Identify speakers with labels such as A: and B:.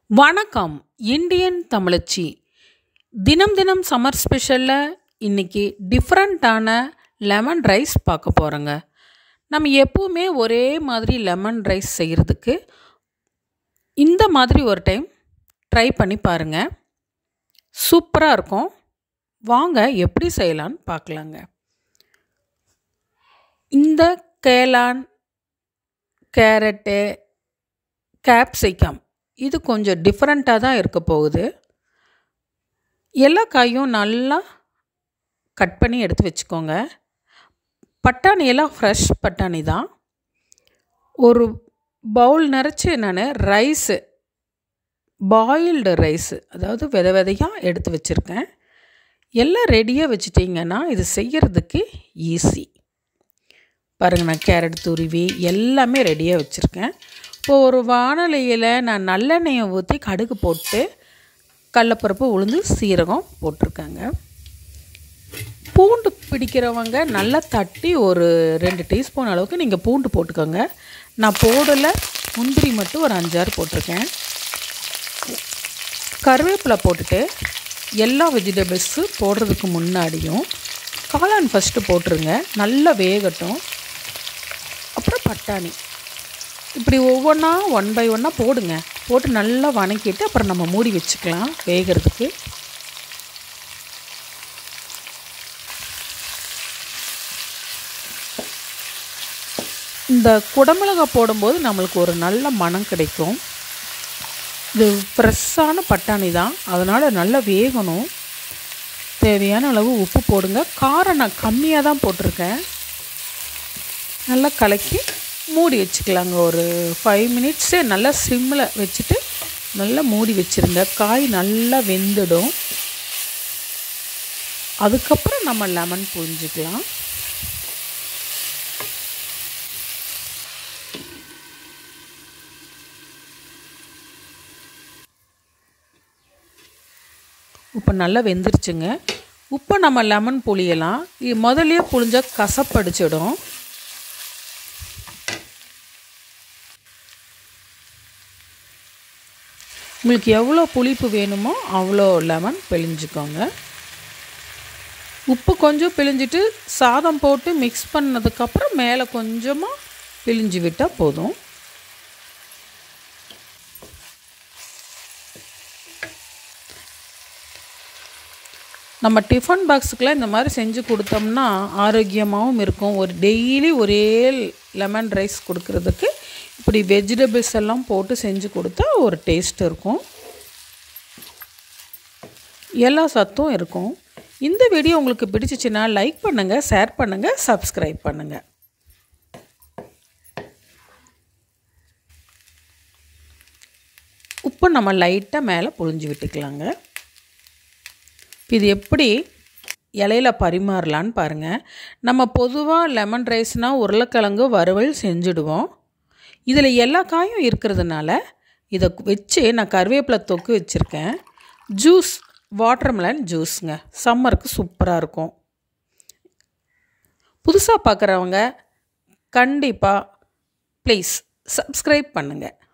A: வணக்கம் இந்தியன் தமிழச்சி தினம் தினம் சம்மர் ஸ்பெஷலில் இன்றைக்கி டிஃப்ரெண்ட்டான லெமன் ரைஸ் பார்க்க போகிறோங்க நம்ம எப்போவுமே ஒரே மாதிரி லெமன் ரைஸ் செய்கிறதுக்கு இந்த மாதிரி ஒரு டைம் ட்ரை பண்ணி பாருங்கள் சூப்பராக இருக்கும் வாங்க எப்படி செய்யலான்னு பார்க்கலாங்க இந்த கேலான் கேரட்டு கேப்சிகம் இது கொஞ்சம் டிஃப்ரெண்ட்டாக தான் இருக்க போகுது எல்லா காயும் நல்லா கட் பண்ணி எடுத்து வச்சுக்கோங்க பட்டாணி எல்லாம் ஃப்ரெஷ் பட்டாணி தான் ஒரு பவுல் நிறச்சி நான் ரைஸு பாயில்டு ரைஸு அதாவது வித விதையாக எடுத்து வச்சுருக்கேன் எல்லாம் ரெடியாக வச்சுட்டிங்கன்னா இது செய்கிறதுக்கு ஈஸி பாருங்கள் நான் கேரட் துருவி எல்லாமே ரெடியாக வச்சுருக்கேன் இப்போ ஒரு வானொலியில் நான் நல்லெண்ணெயை ஊற்றி கடுகு போட்டு கடலப்பருப்பு உளுந்து சீரகம் போட்டிருக்கேங்க பூண்டு பிடிக்கிறவங்க நல்லா தட்டி ஒரு ரெண்டு டீஸ்பூன் அளவுக்கு நீங்கள் பூண்டு போட்டுக்கோங்க நான் போடலை முந்திரி மட்டும் ஒரு அஞ்சாறு போட்டிருக்கேன் கருவேப்பிலை போட்டுட்டு எல்லா வெஜிடபிள்ஸு போடுறதுக்கு முன்னாடியும் காளான் ஃபஸ்ட்டு போட்டுருங்க நல்லா வேகட்டும் அப்புறம் பட்டாணி இப்படி ஒவ்வொன்றா ஒன் பை ஒன்னாக போடுங்க போட்டு நல்லா வணக்கிட்டு அப்புறம் நம்ம மூடி வச்சுக்கலாம் வேகிறதுக்கு இந்த குடமிளகாய் போடும்போது நம்மளுக்கு ஒரு நல்ல மனம் கிடைக்கும் இது ஃப்ரெஷ்ஷான பட்டாணி தான் அதனால் நல்லா வேகணும் தேவையான அளவு உப்பு போடுங்க காரம் நான் கம்மியாக தான் போட்டிருக்கேன் நல்லா கலக்கி மூடி வச்சுக்கலாங்க ஒரு ஃபைவ் மினிட்ஸே நல்லா சிம்மில் வச்சுட்டு நல்லா மூடி வச்சுருங்க காய் நல்லா வெந்துடும் அதுக்கப்புறம் நம்ம லெமன் புழிஞ்சிக்கலாம் இப்போ நல்லா வெந்துருச்சுங்க உப்பை நம்ம லெமன் புளியலாம் முதலே புளிஞ்சால் கசப்படிச்சிடும் உங்களுக்கு எவ்வளோ புளிப்பு வேணுமோ அவ்வளோ லெமன் பிழிஞ்சுக்கோங்க உப்பு கொஞ்சம் பிழிஞ்சிட்டு சாதம் போட்டு மிக்ஸ் பண்ணதுக்கப்புறம் மேலே கொஞ்சமாக பிழிஞ்சு விட்டால் போதும் நம்ம டிஃபன் பாக்ஸுக்கெலாம் இந்த மாதிரி செஞ்சு கொடுத்தோம்னா ஆரோக்கியமாகவும் இருக்கும் ஒரு டெய்லி ஒரே லெமன் ரைஸ் கொடுக்கறதுக்கு இப்படி வெஜிடபிள்ஸ் எல்லாம் போட்டு செஞ்சு கொடுத்தா ஒரு டேஸ்ட் இருக்கும் எல்லா சத்தும் இருக்கும் இந்த வீடியோ உங்களுக்கு பிடிச்சிச்சின்னா லைக் பண்ணுங்கள் ஷேர் பண்ணுங்கள் சப்ஸ்கிரைப் பண்ணுங்கள் உப்பு நம்ம லைட்டாக மேலே புழிஞ்சு விட்டுக்கலாங்க இது எப்படி இலையில பரிமாறலான்னு பாருங்கள் நம்ம பொதுவாக லெமன் ரைஸ்னால் உருளைக்கிழங்கு வறுவல் செஞ்சுடுவோம் இதில் எல்லா காயும் இருக்கிறதுனால இதை வச்சு நான் கருவேப்பிலை தொக்கு வச்சுருக்கேன் ஜூஸ் வாட்டர்மெலன் ஜூஸுங்க சம்மருக்கு சூப்பராக இருக்கும் புதுசாக பார்க்குறவங்க கண்டிப்பாக ப்ளீஸ் சப்ஸ்கிரைப் பண்ணுங்கள்